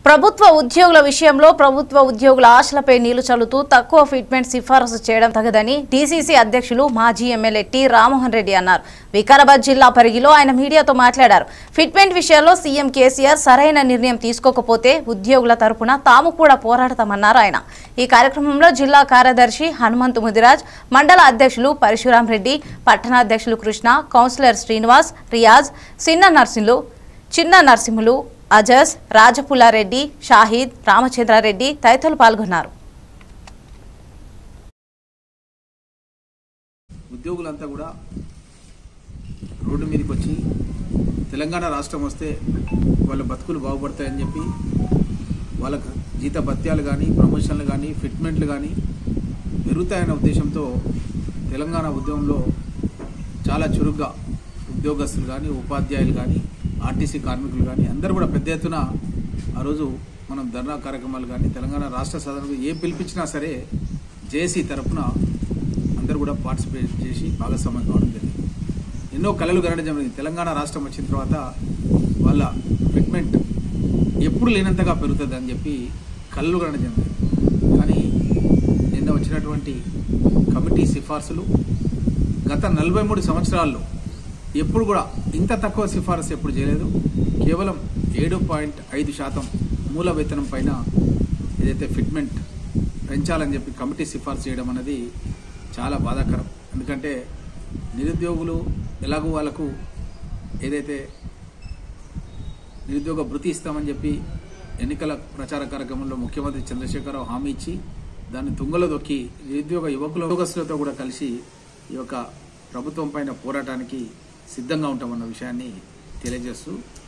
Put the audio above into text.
ప్రభుత్వ ఉద్యోగుల విషయంలో ప్రభుత్వ ఉద్యోగుల ఆశలపై నీళ్లు చల్లుతూ తక్కువ ఫిట్మెంట్ సిఫారసు చేయడం తగదని డీసీసీ అధ్యక్షులు మాజీ ఎమ్మెల్యే టి రామ్మోహన్ రెడ్డి అన్నారు వికారాబాద్ జిల్లా పరిగిలో ఆయన మీడియాతో మాట్లాడారు ఫిట్మెంట్ విషయంలో సీఎం కేసీఆర్ సరైన నిర్ణయం తీసుకోకపోతే ఉద్యోగుల తరపున తాము కూడా పోరాడతామన్నారు ఆయన ఈ కార్యక్రమంలో జిల్లా కార్యదర్శి హనుమంతు ముదిరాజ్ మండల అధ్యక్షులు పరశురాం రెడ్డి పట్టణాధ్యక్షులు కృష్ణ కౌన్సిలర్ శ్రీనివాస్ రియాజ్ చిన్న నర్సింహులు చిన్న నరసింహులు అజస్ రాజపుల్లారెడ్డి షాహీద్ రామచంద్రారెడ్డి తదితరులు పాల్గొన్నారు ఉద్యోగులంతా కూడా రోడ్డు మీదకి వచ్చి తెలంగాణ రాష్ట్రం వస్తే వాళ్ళ బతుకులు బాగుపడతాయని చెప్పి వాళ్ళకు జీత భత్యాలు కానీ ప్రమోషన్లు కానీ ఫిట్మెంట్లు కానీ పెరుగుతాయనే ఉద్దేశంతో తెలంగాణ ఉద్యమంలో చాలా చురుగ్గా ఉద్యోగస్తులు కానీ ఉపాధ్యాయులు కానీ ఆర్టీసీ కార్మికులు కానీ అందరూ కూడా పెద్ద ఎత్తున ఆ రోజు మనం ధర్నా కార్యక్రమాలు కానీ తెలంగాణ రాష్ట్ర సాధనకు ఏ పిలిపించినా సరే జేసీ తరఫున అందరూ కూడా పార్టిసిపేట్ చేసి భాగస్వామ్యం కావడం జరిగింది ఎన్నో కళలు కనడం జరిగింది తెలంగాణ రాష్ట్రం వచ్చిన తర్వాత వాళ్ళ ఫిట్మెంట్ ఎప్పుడు లేనంతగా పెరుగుతుంది అని చెప్పి కళ్ళు కనడం జరిగింది కానీ నిన్న వచ్చినటువంటి కమిటీ సిఫార్సులు గత నలభై మూడు సంవత్సరాల్లో ఎప్పుడు కూడా ఇంత తక్కువ సిఫారసు ఎప్పుడు చేయలేదు కేవలం ఏడు పాయింట్ ఐదు శాతం మూల వేతనం పైన ఏదైతే ఫిట్మెంట్ పెంచాలని చెప్పి కమిటీ సిఫార్సు చేయడం అనేది చాలా బాధాకరం ఎందుకంటే నిరుద్యోగులు ఎలాగో వాళ్ళకు ఏదైతే నిరుద్యోగ భృతి ఇస్తామని చెప్పి ఎన్నికల ప్రచార కార్యక్రమంలో ముఖ్యమంత్రి చంద్రశేఖరరావు హామీ ఇచ్చి దాన్ని తుంగలో దొక్కి నిరుద్యోగ యువకుల ఉద్యోగస్తులతో కూడా కలిసి ఈ యొక్క ప్రభుత్వం పైన పోరాటానికి సిద్ధంగా ఉంటామన్న విషయాన్ని తెలియజేస్తూ